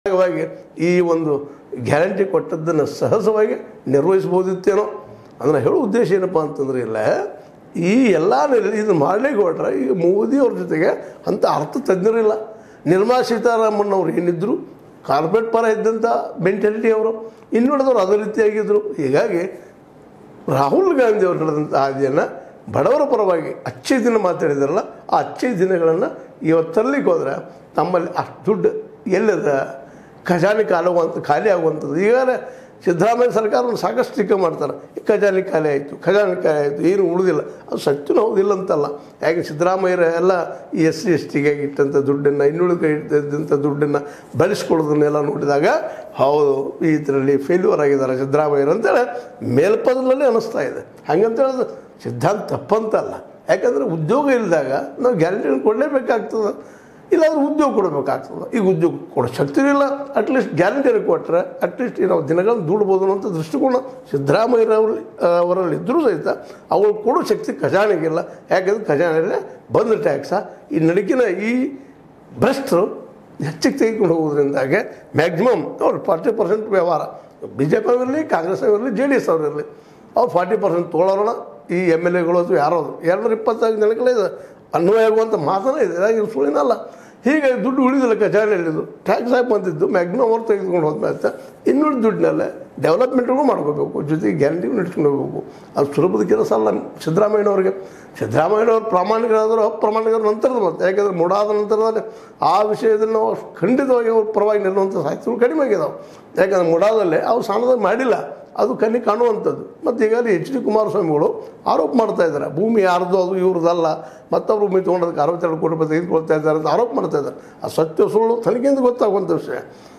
ಭಾಗವಾಗಿ ಈ ಒಂದು ಗ್ಯಾರಂಟಿ ಕೊಟ್ಟದ್ದನ್ನು ಸಹಜವಾಗಿ ನಿರ್ವಹಿಸ್ಬೋದಿತ್ತೇನೋ ಅಂದ್ರೆ ಹೇಳೋ ಉದ್ದೇಶ ಏನಪ್ಪ ಅಂತಂದ್ರೆ ಇಲ್ಲ ಈ ಎಲ್ಲ ಇದು ಮಾಡಲಿಕ್ಕೆ ಹೊರಟ್ರೆ ಈಗ ಮೋದಿಯವ್ರ ಜೊತೆಗೆ ಅಂಥ ಅರ್ಥ ತಜ್ಞರಿಲ್ಲ ನಿರ್ಮಲಾ ಸೀತಾರಾಮನ್ ಅವ್ರು ಏನಿದ್ರು ಕಾರ್ಪೊರೇಟ್ ಪರ ಇದ್ದಂಥ ಮೆಂಟಾಲಿಟಿ ಅವರು ಇನ್ನುಳಿದವರು ಅದೇ ರೀತಿಯಾಗಿದ್ದರು ಹೀಗಾಗಿ ರಾಹುಲ್ ಗಾಂಧಿ ಅವರು ನಡೆದಂಥ ಹಾದಿಯನ್ನು ಬಡವರ ಪರವಾಗಿ ಅಚ್ಚೆ ದಿನ ಮಾತಾಡಿದಾರಲ್ಲ ಆ ಅಚ್ಚೆ ದಿನಗಳನ್ನು ಇವತ್ತು ತರಲಿಕ್ಕೆ ಹೋದ್ರೆ ತಮ್ಮಲ್ಲಿ ಅಷ್ಟು ದುಡ್ಡು ಎಲ್ಲಿದೆ ಖಜಾನೆ ಕಾಲುವಂಥ ಖಾಲಿ ಆಗುವಂಥದ್ದು ಈಗಾಗಲೇ ಸಿದ್ದರಾಮಯ್ಯ ಸರ್ಕಾರ ಸಾಕಷ್ಟು ಟೀಕೆ ಮಾಡ್ತಾರೆ ಈ ಖಜಾನೆ ಖಾಲಿ ಆಯಿತು ಖಜಾನೆ ಖಾಲಿ ಆಯಿತು ಏನು ಉಳಿದಿಲ್ಲ ಅದು ಸತ್ಯನೂ ಹೌದಿಲ್ಲ ಅಂತಲ್ಲ ಯಾಕೆ ಸಿದ್ದರಾಮಯ್ಯರ ಎಲ್ಲ ಈ ಎಸ್ ಸಿ ಎಸ್ ಟಿಗೆ ಇಟ್ಟಂಥ ದುಡ್ಡನ್ನು ಇನ್ನುಳಿದ ಇದ್ದಂಥ ದುಡ್ಡನ್ನು ಬಳಸ್ಕೊಳ್ಳೋದನ್ನೆಲ್ಲ ನೋಡಿದಾಗ ಹೌದು ಈ ಇದರಲ್ಲಿ ಫೇಲ್ಯೂರ್ ಆಗಿದ್ದಾರೆ ಸಿದ್ದರಾಮಯ್ಯರು ಅಂತೇಳಿ ಮೇಲ್ಪದರಲ್ಲೇ ಅನ್ನಿಸ್ತಾ ಇದೆ ಹಾಗಂತ ಹೇಳಿದ್ರೆ ಸಿದ್ಧಾಂತ ತಪ್ಪಂತಲ್ಲ ಯಾಕಂದರೆ ಉದ್ಯೋಗ ಇಲ್ಲದಾಗ ನಾವು ಗ್ಯಾರಂಟಿಗಳನ್ನು ಕೊಡಲೇಬೇಕಾಗ್ತದೆ ಇಲ್ಲಾಂದ್ರೆ ಉದ್ಯೋಗ ಕೊಡಬೇಕಾಗ್ತದೆ ಈಗ ಉದ್ಯೋಗ ಕೊಡೋ ಶಕ್ತಿ ಇಲ್ಲ ಅಟ್ಲೀಸ್ಟ್ ಗ್ಯಾರಂಟಿಯನ್ನು ಕೊಟ್ಟರೆ ಅಟ್ಲೀಸ್ಟ್ ನಾವು ದಿನಗಳನ್ನು ದುಡ್ಬೋದು ಅಂತ ದೃಷ್ಟಿಕೋನ ಸಿದ್ದರಾಮಯ್ಯರವರು ಅವರಲ್ಲಿ ಇದ್ದರೂ ಸಹಿತ ಅವ್ರು ಕೊಡೋ ಶಕ್ತಿ ಖಜಾನೆಗಿಲ್ಲ ಯಾಕಂದ್ರೆ ಖಜಾನೆಯಲ್ಲೇ ಬಂದ ಟ್ಯಾಕ್ಸ ಈ ನಡುಕಿನ ಈ ಭ್ರಷ್ಟರು ಹೆಚ್ಚಿಗೆ ತೆಗೆದುಕೊಂಡು ಹೋಗೋದ್ರಿಂದಾಗೆ ಮ್ಯಾಕ್ಸಿಮಮ್ ಅವ್ರು ಫಾರ್ಟಿ ಪರ್ಸೆಂಟ್ ವ್ಯವಹಾರ ಬಿ ಜೆ ಪಿ ಅವರಿರಲಿ ಕಾಂಗ್ರೆಸ್ ಅವರಿರಲಿ ಜೆ ಡಿ ಎಸ್ ಅವರಿರಲಿ ಅವ್ರು ಫಾರ್ಟಿ ಪರ್ಸೆಂಟ್ ತೊಗೊಳೋಣ ಈ ಎಮ್ ಎಲ್ ಎಗಳು ಅಥವಾ ಯಾರೋ ಅದು ಎರಡುನೂರ ಇಪ್ಪತ್ತೈದು ಜನಗಳೇ ಇದೆ ಅನ್ವಯ ಆಗುವಂಥ ಮಾತನೇ ಇದೆ ಇದಾಗಿ ಸುಳಿನಲ್ಲ ಹೀಗೆ ದುಡ್ಡು ಉಳಿದಿಲ್ಲ ಖಜಾನೆಯಲ್ಲಿದ್ದು ಟ್ಯಾಕ್ಸ್ ಆಗಿ ಬಂದಿದ್ದು ಮ್ಯಾಕ್ಸಿಮಮ್ ಅವ್ರು ತೆಗೆದುಕೊಂಡು ಹೋದ್ಮೇಲೆ ಇನ್ನುಳಿದ ದುಡ್ಡಿನಲ್ಲೇ ಡೆವಲಪ್ಮೆಂಟ್ಗೂ ಮಾಡ್ಕೋಬೇಕು ಜೊತೆಗೆ ಗ್ಯಾರಂಟಿಗೂ ನಡ್ಸ್ಕೊಂಡು ಹೋಗ್ಬೇಕು ಅದು ಸುಲಭದ ಕೆಲಸ ಅಲ್ಲ ಸಿದ್ದರಾಮಯ್ಯನವ್ರಿಗೆ ಸಿದ್ದರಾಮಯ್ಯನವ್ರು ಪ್ರಾಮಾಣಿಕರಾದರೂ ಅಪ್ರಾಮಾಣಿಕರ ನಂತರದ ಮತ್ತೆ ಯಾಕಂದರೆ ಮೂಡಾದ ನಂತರದಲ್ಲಿ ಆ ವಿಷಯದಲ್ಲಿ ನಾವು ಖಂಡಿತವಾಗಿ ಅವ್ರ ಪರವಾಗಿ ನಿಲ್ಲುವಂಥ ಸಾಹಿತ್ಯಗಳು ಕಡಿಮೆ ಆಗಿದಾವೆ ಯಾಕಂದರೆ ಮುಡಾದಲ್ಲೇ ಅವ್ರು ಸಾಣದಾಗ ಮಾಡಿಲ್ಲ ಅದು ಕಣ್ಣಿ ಕಾಣುವಂಥದ್ದು ಮತ್ತು ಈಗಾಗಲೇ ಎಚ್ ಡಿ ಕುಮಾರಸ್ವಾಮಿಗಳು ಆರೋಪ ಮಾಡ್ತಾ ಇದ್ದಾರೆ ಭೂಮಿ ಯಾರ್ದು ಅದು ಇವ್ರದ್ದಲ್ಲ ಮತ್ತೊಬ್ಬರು ಭೂಮಿ ತೊಗೊಂಡದಕ್ಕೆ ಅರವತ್ತೆರಡು ಕೋಟಿ ರೂಪಾಯಿ ತೆಗೆದುಕೊಳ್ತಾ ಇದ್ದಾರೆ ಅಂತ ಆರೋಪ ಮಾಡ್ತಾ ಇದ್ದಾರೆ ಆ ಸತ್ಯ ಸುಳ್ಳು ತನಗಿಂದ ಗೊತ್ತಾಗುವಂಥ ವಿಷಯ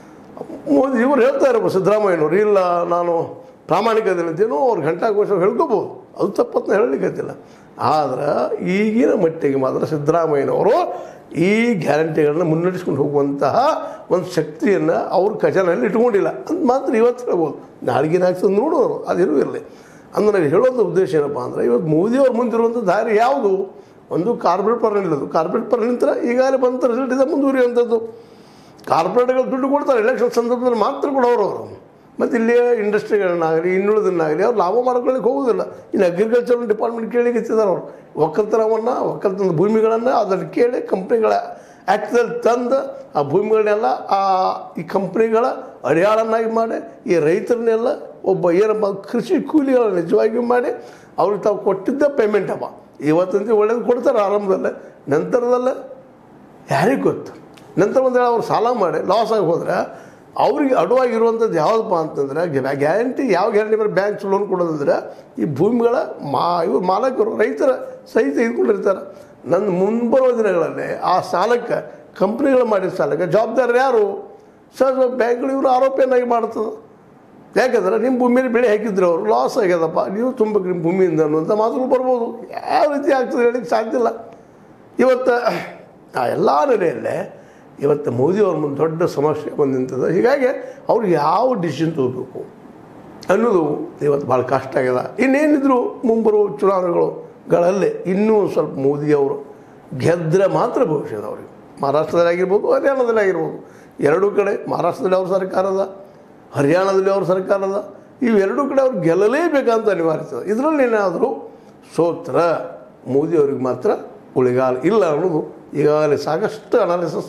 ಮೋದಿ ಇವ್ರು ಹೇಳ್ತಾ ಇರಬೇಕು ಸಿದ್ದರಾಮಯ್ಯನವ್ರು ಇಲ್ಲ ನಾನು ಪ್ರಾಮಾಣಿಕದಿಲ್ಲಂತೇನೋ ಅವ್ರು ಘಂಟಾಘೋಷ ಹೇಳ್ಕೋಬೋದು ಅದು ತಪ್ಪತ್ನ ಹೇಳಲಿಕ್ಕತ್ತಿಲ್ಲ ಆದ್ರೆ ಈಗಿನ ಮಟ್ಟಿಗೆ ಮಾತ್ರ ಸಿದ್ದರಾಮಯ್ಯನವರು ಈ ಗ್ಯಾರಂಟಿಗಳನ್ನ ಮುನ್ನಡೆಸ್ಕೊಂಡು ಹೋಗುವಂತಹ ಒಂದು ಶಕ್ತಿಯನ್ನು ಅವ್ರ ಖಜಾನೆಯಲ್ಲಿ ಇಟ್ಕೊಂಡಿಲ್ಲ ಅಂತ ಮಾತ್ರ ಇವತ್ತು ಹೇಳ್ಬೋದು ನಾಳಿಗಿನ ಆಗ್ತದೆ ನೋಡೋರು ಅದಿರು ಇರಲಿ ಅಂದ್ರೆ ನಾವು ಹೇಳೋದು ಉದ್ದೇಶ ಏನಪ್ಪ ಅಂದರೆ ಇವತ್ತು ಮೋದಿಯವ್ರ ಮುಂದಿರುವಂಥ ದಾರಿ ಯಾವುದು ಒಂದು ಕಾರ್ಪೊರೇಟ್ ಪರ ನಿಲ್ಲೋದು ಕಾರ್ಪೊರೇಟ್ ಪರ ನಿಂತರ ಈಗಾಗಲೇ ಬಂದ ರಿಸಲ್ಟ್ ಇದೆ ಮುಂದುವರಿಯುವಂಥದ್ದು ಕಾರ್ಪೊರೇಟ್ಗಳು ದುಡ್ಡು ಕೊಡ್ತಾರೆ ಎಲೆಕ್ಷನ್ ಸಂದರ್ಭದಲ್ಲಿ ಮಾತ್ರ ಕೊಡೋರು ಅವರು ಮತ್ತು ಇಲ್ಲಿ ಇಂಡಸ್ಟ್ರಿಗಳನ್ನಾಗಲಿ ಇನ್ನುಳಿದನ್ನಾಗಲಿ ಅವ್ರು ಲಾಭ ಮಾಡ್ಕೊಳ್ಳಿಕ್ಕೆ ಹೋಗೋದಿಲ್ಲ ಇನ್ನು ಅಗ್ರಿಕಲ್ಚರ್ ಡಿಪಾರ್ಟ್ಮೆಂಟ್ ಕೇಳಿಗೆ ಎತ್ತಿದ್ದಾರೆ ಅವರು ಒಕ್ಕಲ್ತನವನ್ನು ಒಕ್ಕಲ್ತನದ ಭೂಮಿಗಳನ್ನು ಅದನ್ನು ಕೇಳಿ ಕಂಪ್ನಿಗಳ ಆ್ಯಕ್ಟ್ದಲ್ಲಿ ತಂದು ಆ ಭೂಮಿಗಳನ್ನೆಲ್ಲ ಆ ಈ ಕಂಪ್ನಿಗಳ ಅಡಿಯಾಳನ್ನಾಗಿ ಮಾಡಿ ಈ ರೈತರನ್ನೆಲ್ಲ ಒಬ್ಬ ಏನಪ್ಪ ಕೃಷಿ ಕೂಲಿಗಳ ನಿಜವಾಗಿಯೂ ಮಾಡಿ ಅವ್ರಿಗೆ ತಾವು ಕೊಟ್ಟಿದ್ದ ಪೇಮೆಂಟ್ ಅಪ್ಪ ಇವತ್ತಂತ ಒಳ್ಳೇದು ಕೊಡ್ತಾರೆ ಆರಂಭದಲ್ಲೇ ನಂತರದಲ್ಲೇ ಯಾರಿಗೆ ಗೊತ್ತು ನಂತರ ಒಂದು ವೇಳೆ ಅವ್ರು ಸಾಲ ಮಾಡಿ ಲಾಸ್ ಆಗಿ ಹೋದರೆ ಅವ್ರಿಗೆ ಅಡುವಾಗಿರುವಂಥದ್ದು ಯಾವುದಪ್ಪ ಅಂತಂದರೆ ಗ್ಯಾರಂಟಿ ಯಾವ ಗ್ಯಾರಂಟಿ ಮೇಲೆ ಬ್ಯಾಂಕ್ಸ್ ಲೋನ್ ಕೊಡೋದಂದ್ರೆ ಈ ಭೂಮಿಗಳ ಮಾ ಇವ್ರು ಮಾಲಕರು ರೈತರ ಸಹಿತ ಇದ್ಕೊಂಡಿರ್ತಾರೆ ನನ್ನ ಮುಂಬರುವ ದಿನಗಳಲ್ಲಿ ಆ ಸಾಲಕ್ಕೆ ಕಂಪ್ನಿಗಳು ಮಾಡಿದ ಸಾಲಕ್ಕೆ ಜವಾಬ್ದಾರಿ ಯಾರು ಸಹಜ ಬ್ಯಾಂಕ್ಗಳು ಇವರು ಆರೋಪಿಯನ್ನಾಗಿ ಮಾಡ್ತದೆ ಯಾಕಂದ್ರೆ ನಿಮ್ಮ ಭೂಮಿಯಲ್ಲಿ ಬೆಳೆ ಹಾಕಿದ್ರು ಅವರು ಲಾಸ್ ಆಗ್ಯದಪ್ಪ ನೀವು ತುಂಬಕ್ಕೆ ನಿಮ್ಮ ಭೂಮಿಯಿಂದ ಅನ್ನುವಂಥ ಮಾತುಗಳು ಬರ್ಬೋದು ಯಾವ ರೀತಿ ಆಗ್ತದೆ ಹೇಳಿಕ್ಕೆ ಸಾಧ್ಯ ಇಲ್ಲ ಇವತ್ತು ಆ ಎಲ್ಲ ನೆಲೆಯಲ್ಲೇ ಇವತ್ತು ಮೋದಿಯವ್ರ ಮುಂದೆ ದೊಡ್ಡ ಸಮಸ್ಯೆ ಬಂದು ನಿಂತದ ಹೀಗಾಗಿ ಅವ್ರು ಯಾವ ಡಿಸಿಷನ್ ತಗೋಬೇಕು ಅನ್ನೋದು ಇವತ್ತು ಭಾಳ ಕಷ್ಟ ಆಗ್ಯದ ಇನ್ನೇನಿದ್ರು ಮುಂಬರುವ ಚುನಾವಣೆಗಳುಗಳಲ್ಲಿ ಇನ್ನೂ ಒಂದು ಸ್ವಲ್ಪ ಮೋದಿಯವರು ಗೆದ್ದರೆ ಮಾತ್ರ ಭವಿಷ್ಯದ ಅವ್ರಿಗೆ ಮಹಾರಾಷ್ಟ್ರದಲ್ಲಿ ಆಗಿರ್ಬೋದು ಹರಿಯಾಣದಲ್ಲಿ ಆಗಿರ್ಬೋದು ಎರಡೂ ಕಡೆ ಮಹಾರಾಷ್ಟ್ರದಲ್ಲಿ ಅವ್ರ ಸರ್ಕಾರ ಅದ ಹರಿಯಾಣದಲ್ಲಿ ಅವ್ರ ಸರ್ಕಾರ ಅದ ಇವೆರಡೂ ಕಡೆ ಅವ್ರು ಗೆಲ್ಲಲೇಬೇಕಂತ ಅನಿವಾರ್ಯತೆ ಇದರಲ್ಲಿ ಏನಾದರೂ ಸೋತ್ರ ಮೋದಿಯವ್ರಿಗೆ ಮಾತ್ರ ಉಳಿಗಾಲ ಇಲ್ಲ ಅನ್ನೋದು ಈಗಾಗಲೇ ಸಾಕಷ್ಟು ಅನಾಲಿಸಿಸ್